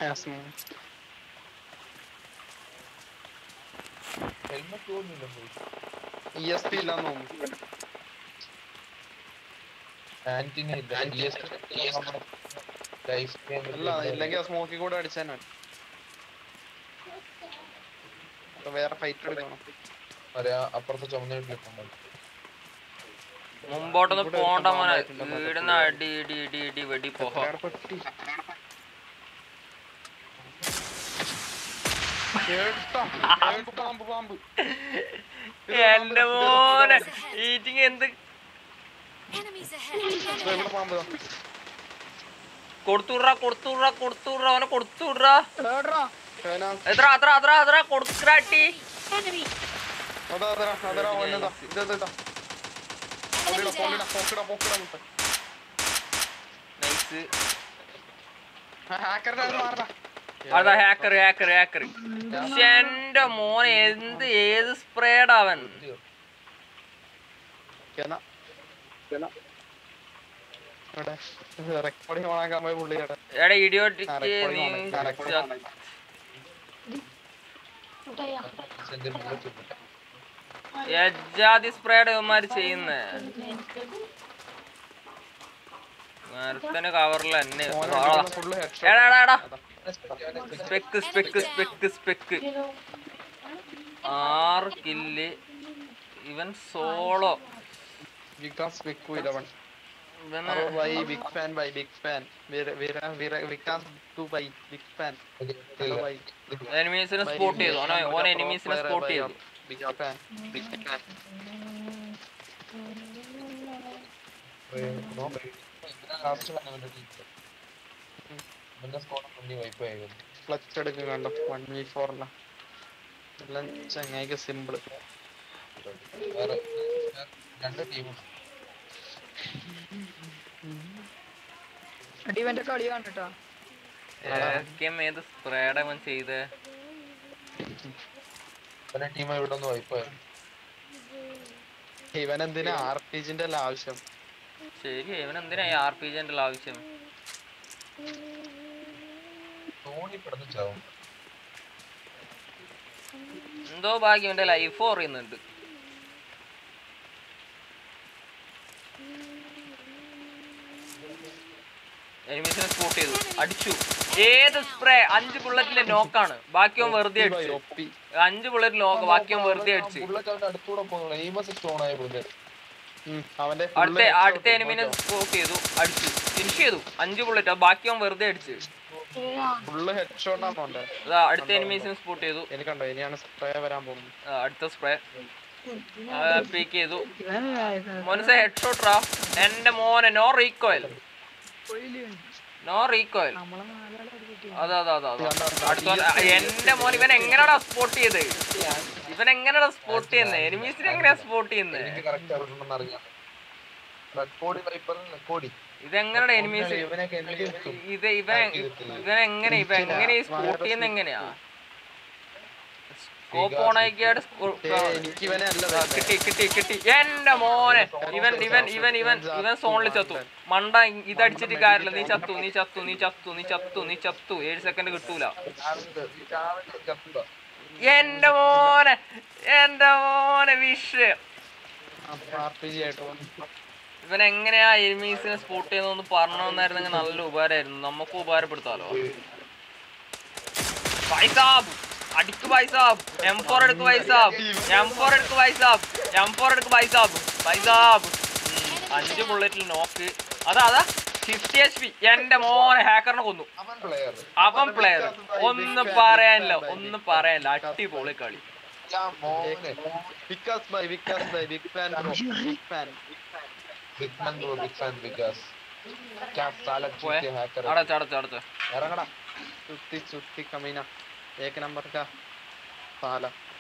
Helmet പോലും E S P ഇല്ലാന്ന് തോന്നുന്നു ആന്റിന ഇല്ല ലൈഫ് അല്ല ഇല്ലെങ്കിൽ ആ സ്മോക്കി കൂടെ അടിച്ചാൽ വേറെ ഫൈറ്റ് എടുക്കണം അപ്പുറത്തെ ചുമന്ന വീട്ടിലിട്ടുണ്ട് മുമ്പോട്ടൊന്ന് ഇവിടെ പോണ്ട ഒരുത്തൻ മോനെ പാമ്പായിട്ടുണ്ട് മറ്റേ വീടിന്ന് അടി ഇടി ഇടി ഇടി വെടി പോഹ വേറെ പെട്ടി കേട്ടാ, കേട്ടു പാമ്പ് പാമ്പ് എന്റെ മോനെ ഈറ്റിങ് എന്ത് Enemies ahead. ദേ ഇവിടെ പാമ്പ് ദാ. കൊടുത്തുവിട്രാ കൊടുത്തുവിട്രാ കൊടുത്തുവിട്രാ അവനെ കൊടുത്തുവിട്രാ ഏനാ, എത്ര അത്ര അത്ര അത്ര കൊടുക്കാട്ടി Enemy. അതാ അതാ അതാ ഓനതാ ഇത് ഇത് ഇതാ Enemy പൊളിടാ പൊളിടാ down. പോക്കിടാ പോക്കിടാ മുട്ട നൈസ് ഹാക്കറിനെ അത് മാറടാ അതാ ഹാക്കർ ഹാക്കർ ഹാക്കർ എന്റെ മോനെ എന്ത് ഏത് സ്പ്രേഡ് അവൻ എന്നാ എന്നാ ഇവിടെ റെക്കോർഡിംഗ് ഓണാക്കാൻ പോയ പുള്ളി കേട്ടെ എടാ ഇടിയോട്ടിക്ക് ആ, നീ recording on, ആ, recording on. യജാതി സ്പ്രേഡ് ഇവന്മാര് ചെയ്യുന്നേ മരത്തിന് കവറിൽ തന്നെ ഫുള്ള് എടാ എടാ എടാ head spec spec spec spec ആറ് കില്ല് ഇവൻ സോളോ വികാസ് വിക്കു ഇലവൻ ഇവന് bye big fan bye big fan Vikas to bye big fan bye എനിമീസിനെ സ്പോട്ട് ചെയ്തു ഓനെ ഓൻ എനിമീസിനെ സ്പോട്ട് ചെയ്തു big fan big fan clutch എടുക്കും കണ്ടോ വൺ വി ഫോറില എല്ലാം ചങ്ങായിക്ക് സിമ്പിള് രണ്ട് ടീമുണ്ട് അടിവന്റെ കളി കണ്ടിട്ടോ ഏതൊക്കെയും ഏത് സ്പ്രേഡ് അവൻ ചെയ്തേ പിന്നെ ടീം ഇവിടെ ഒന്ന് വൈപ്പായിരുന്നു ഇവൻ എന്തിനാ ആർ പി ജിന്റെ അല്ല ആവശ്യം ശരി ഇവൻ എന്തിനാ ആർ പി ജിന്റെ ആവശ്യം തോണി പെടുന്ന ചാവും എന്തോ ഭാഗ്യം ഇവന്റെ ലൈഫ് അറിയുന്നുണ്ട് എനിമീസിനെ സ്പോട്ട് ചെയ്തു അടിച്ചു ഏത് സ്പ്രേ അഞ്ച് ബുള്ളറ്റിലെ നോക്കാണ് ബാക്കിയും വെറുതെ അടിച്ചു ഒപ്പി അഞ്ച് ബുള്ളറ്റ് നോക്ക് ബാക്കിയും വെറുതെ അടിച്ചു ബുള്ളറ്റ് അവന്റെ അടുത്തൂടെ പോകുന്നു എയിമസ് സ്റ്റോൺ ആയ ബുള്ളറ്റ് അവന്റെ അടുത്ത അടുത്ത എനിമിനെ സ്പോട്ട് ചെയ്തു അടിച്ചു ഫിനിഷ് ചെയ്തു അഞ്ച് ബുള്ളറ്റ് ബാക്കിയും വെറുതെ അടിച്ചു ഫുള്ള് ഹെഡ് ഷോട്ട് ആണോണ്ട് അതാ അടുത്ത എനിമീസിനെ സ്പോട്ട് ചെയ്തു എനിക്കുണ്ടോ ഇനിയാണ് സ്പ്രേ വരാൻ പോകുന്നത് ആ, അടുത്ത സ്പ്രേ പീക്ക് ചെയ്തു ഇവൻ മോനസെ ഹെഡ് ഷോട്ടറാ എന്റെ മോനെ നോ റീകോയിൽ നോ റീകോയിൽ നമ്മളെ നാലാളെ അടിച്ചിട്ട് അതാ അതാ അതാ അതാ. അടുത്ത എന്റെ മോൻ ഇവൻ എങ്ങനെയാടാ സ്പോട്ട് ചെയ്ത് ഇവൻ എങ്ങനെയാടാ സ്പോട്ട് ചെയ്യുന്നത് എനിമീസിനെ എങ്ങനെയാ സ്പോട്ട് ചെയ്യുന്നത് എനിക്ക് കറക്റ്റ് അറിയണമെന്ന് അറിയാം റെഡ് കോടി വൈപ്പർ കോടി ഇതെങ്ങനെയാ എനിമീസ് ഇവനൊക്കെ എനിക്ക് കിട്ടും ഇത് ഇവൻ ഇവൻ എങ്ങനെ ഇവൻ എങ്ങനെ സ്പോട്ട് ചെയ്യുന്ന എങ്ങനെയാ സ്കോപ്പ് ഓൺ ആക്കിയാട് എനിക്ക് ഇവനെ അല്ല ആ, കിട്ടി കിട്ടി കിട്ടി എന്റെ മോനെ ഇവൻ ഇവൻ ഇവൻ ഇവൻ ഇവൻ സോണിൽ ചത്തു മണ്ട ഇതടിച്ചിട്ട് കാര്യമില്ല നീ ചത്തു നീ ചത്തു നീ ചത്തു നീ ചത്തു നീ ചത്തു ഏഴ് സെക്കൻഡ് കിട്ടൂല ചത്തുക എന്റെ മോനെ എന്റെ മോനെ വിഷയം ആർ പി ജി ആയിട്ട് വന്നു. ഇവൻ എങ്ങനെയാ എനിമീസിനെ സ്പോട്ട് ചെയ്യുന്നതെന്ന് പറഞ്ഞു തന്നായിരുന്നെങ്കിൽ നല്ല ഉപകാരമായിരുന്നു നമുക്ക് ഉപകാരപ്പെടുത്താലോ പൈസാബ് അടിക്ക് പൈസാബ് എം ഫോർ എടുക്ക് പൈസാബ് എം ഫോർ എടുക്ക് പൈസാബ് എം ഫോർ എടുക്ക് പൈസാബ് പൈസാബ് അഞ്ച് ബുള്ളറ്റിൽ നോക്ക് അതാ അതാ ഫിഫ്റ്റി എച്ച് പി എന്റെ മോനെ ഹാക്കറിനെ കൊന്നു അവൻ പ്ലെയർ അവൻ പ്ലെയർ ഒന്നും പറയാനില്ല ഒന്നും പറയാനില്ല അടിപൊളി കളി മോനെ Vikas bye Vikas bye big fan bro big fan big man bro big fan because cap സാല പോയെ ചീറ്റ് ഹാക്കർ അടച്ച് അടച്ച് അടച്ച് ഇറങ്ങടാ ചുത്തി ചുത്തി കമീന ഏക നമ്പർ കാ സാല